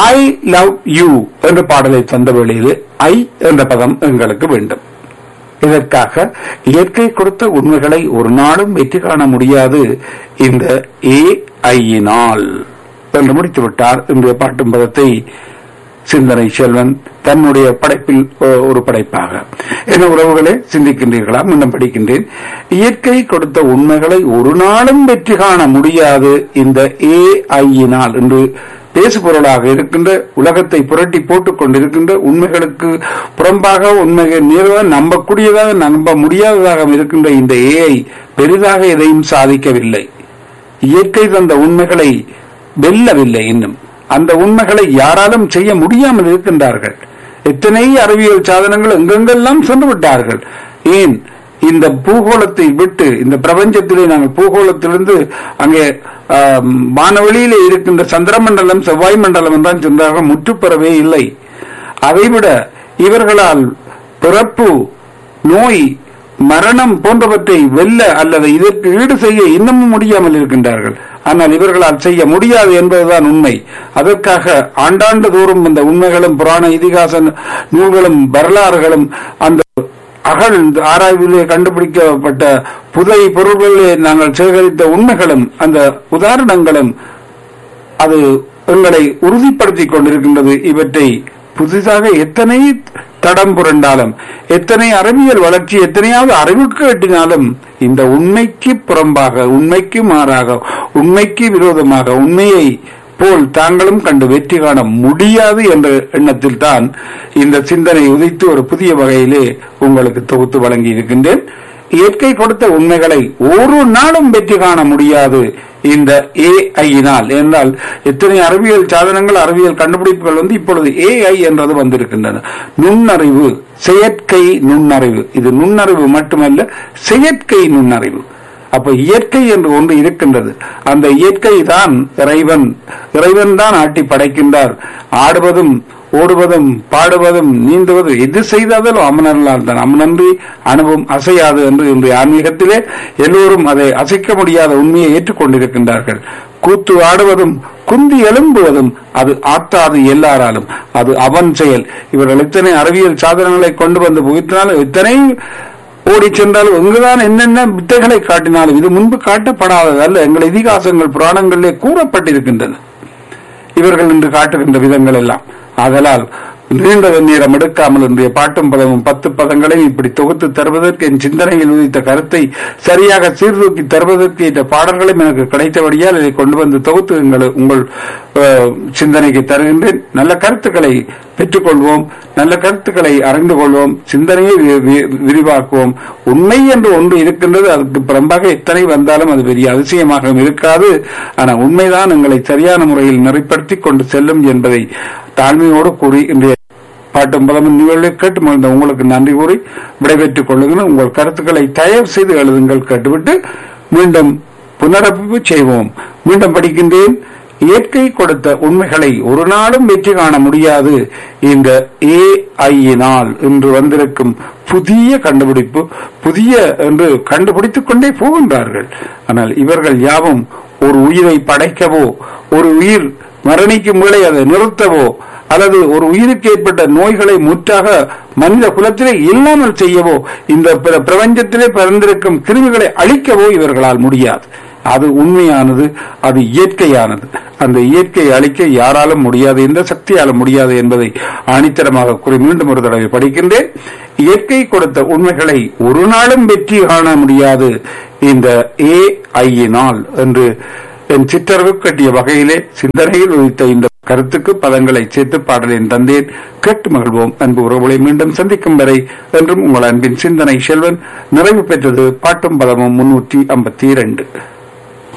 I love you என்ற பாடலை தந்த வேளையில் ஐ என்ற பதம் எங்களுக்கு வேண்டும் இதற்காக இயற்கை கொடுத்த உண்மைகளை ஒரு நாளும் வெற்றி காண முடியாது இந்த ஏ ஐயினால் என்று முடித்துவிட்டார் இன்றைய பாட்டும் பதத்தை சிந்தனை செல்வன் தன்னுடைய படைப்பில் ஒ- ஒரு படைப்பாக என்ன உறவுகளே சிந்திக்கின்றீர்களா முன்னம் படிக்கின்றேன் இயற்கை கொடுத்த உண்மைகளை ஒரு நாளும் வெற்றி காண முடியாது இந்த ஏ ஐயினால் என்று பேசுபொருளாக இருக்கின்ற உலகத்தை புரட்டி போட்டுக் கொண்டிருக்கின்ற உண்மைகளுக்கு புறம்பாக உண்மையை நேர்வாக நம்பக்கூடியதாக நம்ப முடியாததாக இருக்கின்ற இந்த ஏஐ பெரிதாக எதையும் சாதிக்கவில்லை இயற்கை தந்த உண்மைகளை வெல்லவில்லை இன்னும் அந்த உண்மைகளை யாராலும் செய்ய முடியாமல் இருக்கின்றார்கள் எத்தனை அறிவியல் சாதனங்கள் எங்கெங்கெல்லாம் சென்று விட்டார்கள் ஏன் இந்த பூகோளத்தை விட்டு இந்த பிரபஞ்சத்திலே நாங்கள் பூகோளத்திலிருந்து அங்கே ஆம், வானவெளியிலே இருக்கின்ற சந்திரமண்டலம் செவ்வாய் மண்டலம் தான் சென்றார்கள் முற்றுப்பெறவே இல்லை அதைவிட இவர்களால் பிறப்பு நோய் மரணம் போன்றவற்றை வெல்ல அல்லது இதற்கு ஈடு செய்ய இன்னமும் முடியாமல் இருக்கின்றார்கள் ஆனால் இவர்களால் செய்ய முடியாது என்பதுதான் உண்மை அதற்காக ஆண்டாண்டு தோறும் இந்த உண்மைகளும் புராண இதிகாச நூல்களும் வரலாறுகளும் அந்த அகழ் ஆராய்விலே கண்டுபிடிக்கப்பட்ட புதை பொருள்களிலே நாங்கள் சேகரித்த உண்மைகளும் அந்த உதாரணங்களும் அது எங்களை உறுதிப்படுத்திக் கொண்டிருக்கின்றது இவற்றை புதிதாக எத்தனை தடம் புரண்டாலும் எத்தனை அறிவியல் வளர்ச்சி எத்தனையாவது அறிவுக்கு எட்டினாலும் இந்த உண்மைக்கு புறம்பாக உண்மைக்கு மாறாக உண்மைக்கு விரோதமாக உண்மையை போல் தாங்களும் கண்டு வெற்றி காண முடியாது என்ற எண்ணத்தில் தான் இந்த சிந்தனை உதித்து ஒரு புதிய வகையிலே உங்களுக்கு தொகுத்து வழங்கி இருக்கின்றேன் இயற்கை கொடுத்த உண்மைகளை ஒரு நாளும் வெற்றி காண முடியாது இந்த ஏஐயினால் என்றால் எத்தனை அறிவியல் சாதனங்கள் அறிவியல் கண்டுபிடிப்புகள் வந்து இப்பொழுது ஏஐ என்றது வந்திருக்கின்றன நுண்ணறிவு செயற்கை நுண்ணறிவு இது நுண்ணறிவு மட்டுமல்ல செயற்கை நுண்ணறிவு அப்ப இயற்கை என்று ஒன்று இருக்கின்றது அந்த இயற்கை தான் இறைவன் இறைவன் தான் ஆட்டி படைக்கின்றார் ஆடுவதும் ஓடுவதும் பாடுவதும் நீந்துவதும் எது செய்தாலும் அமனர்களால் தான் அமனன்றி அணுவும் அசையாது என்று இன்றைய ஆன்மீகத்திலே எல்லோரும் அதை அசைக்க முடியாத உண்மையை ஏற்றுக்கொண்டிருக்கின்றார்கள் கூத்து ஆடுவதும் குந்தி எழும்புவதும் அது ஆத்தாது எல்லாராலும் அது அவன் செயல் இவர்கள் எத்தனை அறிவியல் சாதனங்களை கொண்டு வந்து புகித்தினாலும் எத்தனை ஓடி சென்றாலும் எங்குதான் என்னென்ன வித்தைகளை காட்டினாலும் இது முன்பு காட்டப்படாதது அல்ல எங்கள் இதிகாசங்கள் புராணங்களிலே கூறப்பட்டிருக்கின்றன இவர்கள் இன்று காட்டுகின்ற விதங்கள் எல்லாம் ஆதலால் நீண்ட நேரம் எடுக்காமல் இன்றைய பாட்டும் பதமும் பத்து பதங்களையும் இப்படி தொகுத்து தருவதற்கு என் சிந்தனையில் உதித்த கருத்தை சரியாக சீர்தூக்கி தருவதற்கு இந்த பாடல்களும் எனக்கு கிடைத்தபடியால் இதை கொண்டு வந்து தொகுத்து எங்கள் உங்கள் அஹ், சிந்தனைக்கு தருகின்றேன் நல்ல கருத்துக்களை பெற்றுக்கொள்வோம் நல்ல கருத்துக்களை அறிந்து கொள்வோம் சிந்தனையை வி- வி- விரிவாக்குவோம் உண்மை என்று ஒன்று இருக்கின்றது அதுக்கு புறம்பாக எத்தனை வந்தாலும் அது பெரிய அதிசயமாக இருக்காது ஆனால் உண்மைதான் எங்களை சரியான முறையில் நெறிப்படுத்தி கொண்டு செல்லும் என்பதை தாழ்மையோடு கூறி இன்றைய பாட்டும் பலமும் நிகழ்வை கேட்டு மகிழ்ந்த உங்களுக்கு நன்றி கூறி விடைபெற்றுக் கொள்ளுங்கள் உங்கள் கருத்துக்களை தயவு செய்து எழுதுங்கள் கேட்டுவிட்டு மீண்டும் புனரமைப்பு செய்வோம் மீண்டும் படிக்கின்றேன் இயற்கை கொடுத்த உண்மைகளை ஒரு நாளும் வெற்றி காண முடியாது இந்த ஏஐயினால் இன்று வந்திருக்கும் புதிய கண்டுபிடிப்பு புதிய என்று கண்டுபிடித்துக் கொண்டே போகின்றார்கள் ஆனால் இவர்கள் யாவும் ஒரு உயிரை படைக்கவோ ஒரு உயிர் மரணிக்கும் வேளை அதை நிறுத்தவோ அல்லது ஒரு உயிருக்கு ஏற்பட்ட நோய்களை முற்றாக மனித குலத்திலே இல்லாமல் செய்யவோ இந்த பிர- பிரபஞ்சத்திலே பிறந்திருக்கும் கிருமிகளை அழிக்கவோ இவர்களால் முடியாது அது உண்மையானது அது இயற்கையானது அந்த இயற்கையை அழிக்க யாராலும் முடியாது எந்த சக்தியாலும் முடியாது என்பதை ஆணித்தரமாக கூறி மீண்டும் ஒரு தடவை படிக்கின்றேன் இயற்கை கொடுத்த உண்மைகளை ஒரு நாளும் வெற்றி காண முடியாது இந்த ஏ ஐயினால் என்று என் சிற்றறிவு கட்டிய வகையிலே சிந்தனையில் உதித்த இந்த கருத்துக்கு பதங்களை சேர்த்து பாடலின் தந்தேன் கேட்டு மகிழ்வோம் அன்பு உறவுகளை மீண்டும் சந்திக்கும் வரை என்றும் உங்கள் அன்பின் சிந்தனை செல்வன் நிறைவு பெற்றது பாட்டும் பதமும் முன்னூற்றி ஐம்பத்தி இரண்டு